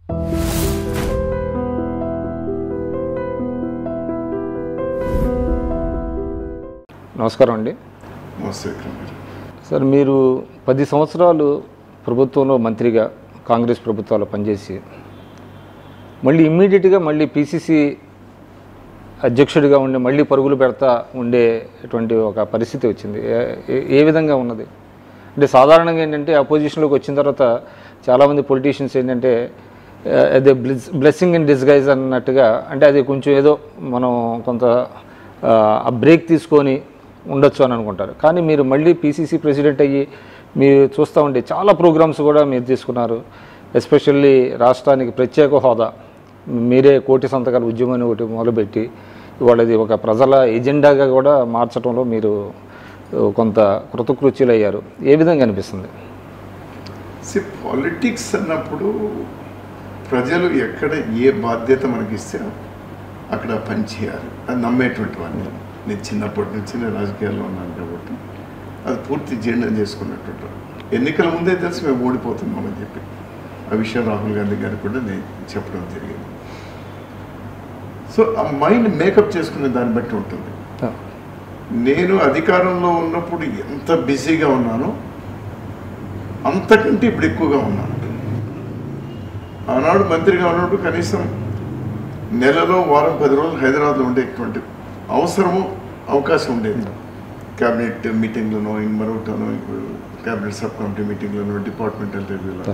నమస్కారం అండి నమస్తే విక్రమ్ గారు సార్ మీరు పది సంవత్సరాలు ప్రభుత్వంలో మంత్రిగా కాంగ్రెస్ ప్రభుత్వాలు పనిచేసి మళ్ళీ ఇమ్మీడియట్గా మళ్ళీ పిసిసి అధ్యక్షుడిగా ఉండి మళ్ళీ పరుగులు పెడతా ఉండేటువంటి ఒక పరిస్థితి వచ్చింది ఏ- ఏ- ఏ విధంగా ఉన్నది అంటే సాధారణంగా ఏంటంటే అపోజిషన్లోకి వచ్చిన తర్వాత చాలామంది పొలిటీషియన్స్ ఏంటంటే అదే బ్లెస్ బ్లెస్సింగ్ ఇన్ డిస్గైజ్ అన్నట్టుగా అంటే అది కొంచెం ఏదో మనం కొంత ఆ బ్రేక్ తీసుకొని ఉండొచ్చు అని అనుకుంటారు కానీ మీరు మళ్ళీ పీసీసీ ప్రెసిడెంట్ అయ్యి మీరు చూస్తూ ఉంటే చాలా ప్రోగ్రామ్స్ కూడా మీరు తీసుకున్నారు ఎస్పెషల్లీ రాష్ట్రానికి ప్రత్యేక హోదా మీరే కోటి సంతకాల ఉద్యమాన్ని ఒకటి మొదలుపెట్టి ఇవాళ ఇది ఒక ప్రజల ఎజెండాగా కూడా మార్చడంలో మీరు కొంత కృతకృత్యులు అయ్యారు ఏ విధంగా అనిపిస్తుంది సి పాలిటిక్స్ అన్నప్పుడు ప్రజలు ఎక్కడ ఏ బాధ్యత మనకి ఇస్తే అక్కడ పని చేయాలి అది నమ్మేటువంటి వాడిని నేను. నేను చిన్నప్పటి నుంచి నేను రాజకీయాల్లో ఉన్నాను కాబట్టి అది పూర్తి జీర్ణం చేసుకున్నటువంటి వాడిని. ఎన్నికల ముందే తెలిసి మేము ఓడిపోతున్నామని చెప్పి ఆ విషయం రాహుల్ గాంధీ గారికి కూడా నేను చెప్పడం జరిగింది సో ఆ మైండ్ మేకప్ చేసుకునే దాన్ని బట్టి ఉంటుంది నేను అధికారంలో ఉన్నప్పుడు ఎంత బిజీగా ఉన్నానో అంతకంటే ఇప్పుడు ఎక్కువగా ఉన్నాను ఆనాడు మంత్రిగా ఉన్నప్పుడు కనీసం నెలలో వారం పది రోజులు హైదరాబాద్లో ఉండేటువంటి అవసరము అవకాశం ఉండేది క్యాబినెట్ మీటింగ్లను మరొకటను క్యాబినెట్ సబ్ కమిటీ మీటింగ్లను డిపార్ట్మెంటల్ రివ్యూలో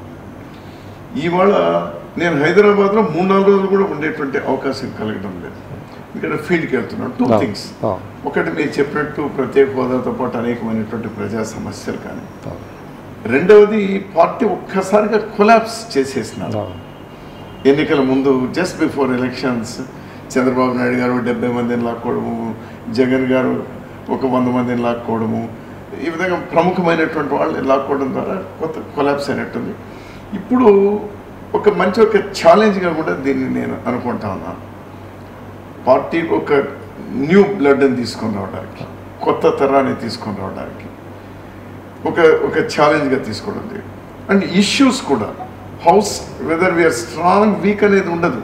ఇవాళ నేను హైదరాబాద్లో మూడు నాలుగు రోజులు కూడా ఉండేటువంటి అవకాశం కలగడం లేదు ఇక్కడ ఫీల్డ్కి వెళ్తున్నాను టూ థింగ్స్ ఒకటి మీరు చెప్పినట్టు ప్రత్యేక హోదాతో పాటు అనేకమైనటువంటి ప్రజా సమస్యలు కానీ రెండవది పార్టీ ఒక్కసారిగా కొలాప్స్ చేసేసినారు ఎన్నికల ముందు just before elections Chandrababu Naidu garu డెబ్బై మందిని లాక్కోవడము జగన్ గారు ఒక వంద మందిని లాక్కోవడము ఈ విధంగా ప్రముఖమైనటువంటి వాళ్ళని లాక్కోవడం ద్వారా కొత్త కొలాప్స్ అయినట్టుంది ఇప్పుడు ఒక మంచి ఒక ఛాలెంజ్గా కూడా దీన్ని నేను అనుకుంటా ఉన్నాను పార్టీకి ఒక న్యూ బ్లడ్ని తీసుకొని రావడానికి కొత్త తరాన్ని తీసుకొని రావడానికి ఒక ఒక ఛాలెంజ్గా తీసుకోవడం జరిగింది అండ్ ఇష్యూస్ కూడా house whether we are strong weak అనేది ఉండదు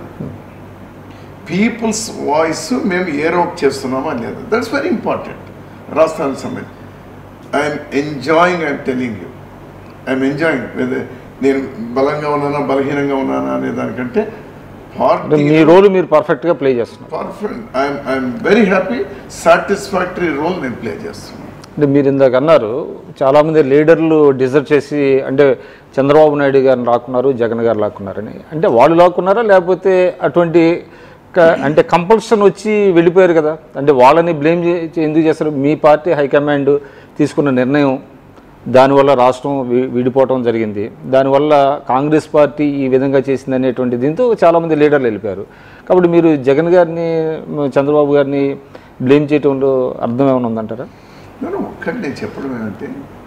పీపుల్స్ వాయిస్ మేము ఏర్ అవుట్ చేస్తున్నామా లేదా దట్స్ వెరీ ఇంపార్టెంట్ రాష్ట్రానికి సంబంధించి I'm enjoying I'm telling you I'm enjoying weather నేను బలంగా ఉన్నానా బలహీనంగా ఉన్నానా అనే దానికంటే అంటే పార్టీ మీ రోల్ మీరు పర్ఫెక్ట్గా ప్లే చేస్తున్నారు perfect I'm I'm very happy satisfactory role నేను ప్లే చేస్తున్నాను అంటే మీరు ఇందాక అన్నారు చాలామంది లీడర్లు డిజర్వ్ చేసి అంటే చంద్రబాబు నాయుడు గారిని లాక్కున్నారు జగన్ గారు లాక్కున్నారని అంటే వాళ్ళు లాక్కున్నారా లేకపోతే అటువంటి క- అంటే కంపల్షన్ వచ్చి వెళ్ళిపోయారు కదా అంటే వాళ్ళని బ్లేమ్ ఎందుకు చేస్తారు మీ పార్టీ హైకమాండ్ తీసుకున్న నిర్ణయం దానివల్ల రాష్ట్రం వి- విడిపోవటం జరిగింది దానివల్ల కాంగ్రెస్ పార్టీ ఈ విధంగా చేసింది అనేటువంటి దీంతో చాలామంది లీడర్లు వెళ్ళిపోయారు కాబట్టి మీరు జగన్ గారిని చంద్రబాబు గారిని బ్లేమ్ చేయటంలో అర్థం ఏమైనా ఉందంటారా నేను ఒక్కటి నేను చెప్పడం ఏంటంటే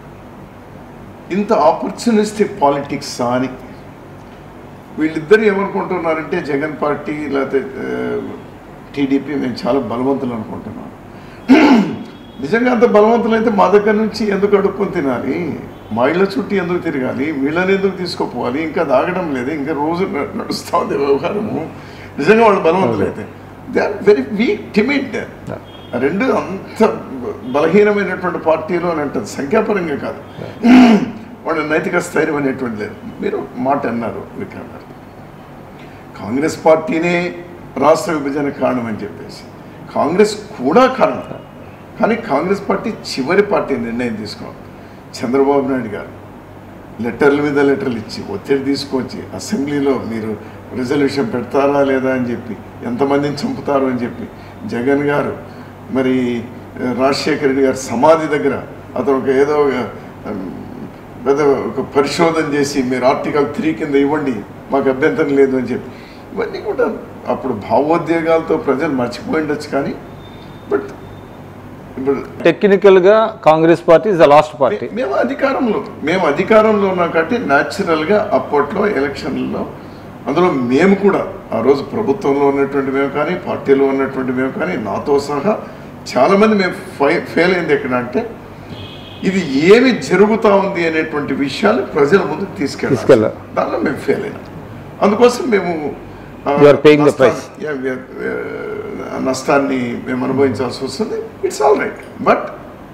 ఇంత ఆపర్చునిస్టిక్ పాలిటిక్స్ అని వీళ్ళిద్దరు ఏమనుకుంటున్నారంటే జగన్ పార్టీ లేకపోతే టీడీపీ మేము చాలా బలవంతులు అనుకుంటున్నాం నిజంగా అంత బలవంతులు అయితే మా దగ్గర నుంచి ఎందుకు అడుక్కొని తినాలి మా ఇళ్ళ చుట్టూ ఎందుకు తిరగాలి వీళ్ళని ఎందుకు తీసుకుపోవాలి ఇంకా దాగడం లేదు ఇంకా రోజు న- నడుస్తా ఉంది వ్యవహారము నిజంగా వాళ్ళు బలవంతులు అయితే they are very weak timid రెండు అంత బలహీనమైనటువంటి పార్టీలు అని అంటారు సంఖ్యాపరంగా కాదు వాళ్ళ నైతిక స్థైర్యం అనేటువంటి లేదు మీరు మాట అన్నారు విక్రమ్ గారు కాంగ్రెస్ పార్టీనే రాష్ట్ర విభజన కారణం అని చెప్పేసి కాంగ్రెస్ కూడా కారణం కానీ కాంగ్రెస్ పార్టీ చివరి పార్టీ నిర్ణయం తీసుకున్నాం చంద్రబాబు నాయుడు గారు లెటర్ల మీద లెటర్లు ఇచ్చి ఒత్తిడి తీసుకొచ్చి అసెంబ్లీలో మీరు రిజల్యూషన్ పెడతారా లేదా అని చెప్పి ఎంతమందిని చంపుతారు అని చెప్పి జగన్ గారు మరి ఆ, రాజశేఖర రెడ్డి గారి సమాధి దగ్గర అతను ఒక ఏదో ఒక, ఉమ్, పెద్ద ఒక పరిశోధన చేసి మీరు ఆర్టికల్ త్రీ కింద ఇవ్వండి మాకు అభ్యంతరం లేదు అని చెప్పి ఇవన్నీ కూడా అప్పుడు భావోద్వేగాలతో ప్రజలు మర్చిపోయి ఉండొచ్చు కానీ బట్ ఇప్పుడు టెక్నికల్గా Congress party is the last party మే- మేము అధికారంలో మేము అధికారంలో ఉన్నాం కాబట్టి న్యాచురల్గా అప్పట్లో ఎలక్షన్లలో అందులో మేము కూడా ఆ రోజు ప్రభుత్వంలో ఉన్నటువంటి మేము కానీ పార్టీలో ఉన్నటువంటి మేము కానీ నాతో సహా చాలామంది మేము ఫై ఫెయిల్ అయింది ఎక్కడ అంటే ఇది ఏమి జరుగుతూ ఉంది అనేటువంటి విషయాలు ప్రజల ముందుకు తీసుకెళ్ళాలి తీసుకెళ్ళాలి. దానిలో మేము ఫెయిల్ అయినాం అందుకోసం మేము ఆ, You are paying the నష్టాన్ని- price. Yeah, we are, uh, నష్టాన్ని మేము అనుభవించాల్సి వస్తుంది ఇట్స్ ఆల్ రైట్ బట్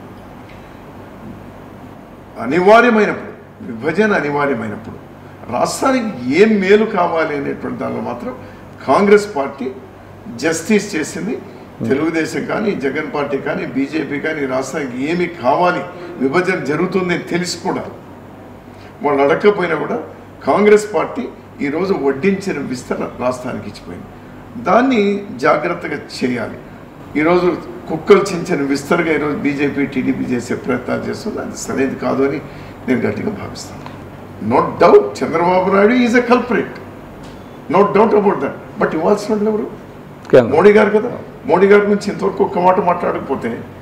అనివార్యమైనప్పుడు విభజన అనివార్యమైనప్పుడు రాష్ట్రానికి ఏం మేలు కావాలి అనేటువంటి దానిలో మాత్రం కాంగ్రెస్ పార్టీ జస్టిస్ చేసింది తెలుగుదేశం కానీ జగన్ పార్టీ కానీ బీజేపీ కానీ రాష్ట్రానికి ఏమి కావాలి విభజన జరుగుతుంది అని తెలిసి కూడా వాళ్ళు అడగకపోయినా కూడా కాంగ్రెస్ పార్టీ ఈరోజు వడ్డించిన విస్తరణ రాష్ట్రానికి ఇచ్చిపోయింది దాన్ని జాగ్రత్తగా చేయాలి ఈరోజు కుక్కలు చించిన విస్తరగా ఈరోజు బీజేపీ టీడీపీ చేసే ప్రయత్నాలు చేస్తుంది అది సరైనది కాదు అని నేను గట్టిగా భావిస్తాను no doubt Chandrababu Naidu is a culprit no doubt about that but ఇవ్వాల్సిన వాళ్ళు ఎవరు కేంద్రం. మోడీ గారు కదా మోడీ గారి గురించి ఇంతవరకు ఒక్క మాట మాట్లాడకపోతే